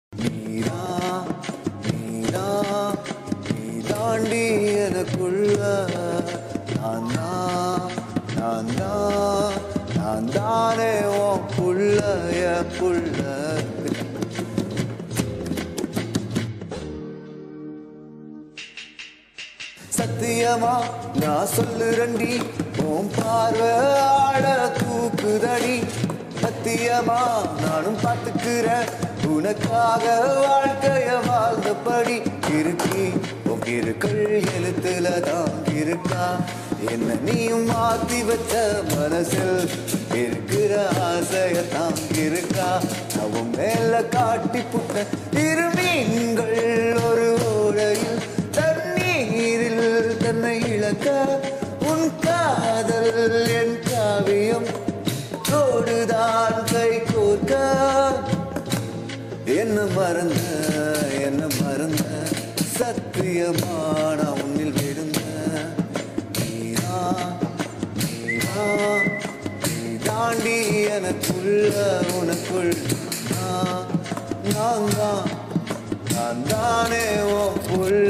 நீரா நீரா நீ தாண்டி எனக்குள்ள நான் தான் நான் தான் நான் தானே உன் புள்ள என் புள்ள சத்தியமா நான் சொல்லுறண்டி உன் பார்வை ஆட தூக்குதடி சத்தியமா நானும் பார்த்துக்கிறேன் உனக்காக வாழ்க்கைய வாழ்ந்தபடி இருக்கி உன் இருக்கள் எழுத்துல தான் இருக்கா என்ன நீயும் மாத்தி வச்ச மனசில் இருக்கிற ஆசையத்தான் இருக்கா அவன் மேல காட்டி புட்ட இரு மீன்கள் ஒரு ஓடையில் தண்ணீரில் தன்னை இழக்க உன் காதல் என் காவியம் தோடுதான் கை கோர்க்க என்ன மறந்த என்ன மறந்த சத்தியமான உன்னில் விழுந்த நீரா நீரா நீ தாண்டி எனக்குள்ள உனக்குள் நான் நான் தான் நான் தானே உன் புள்ள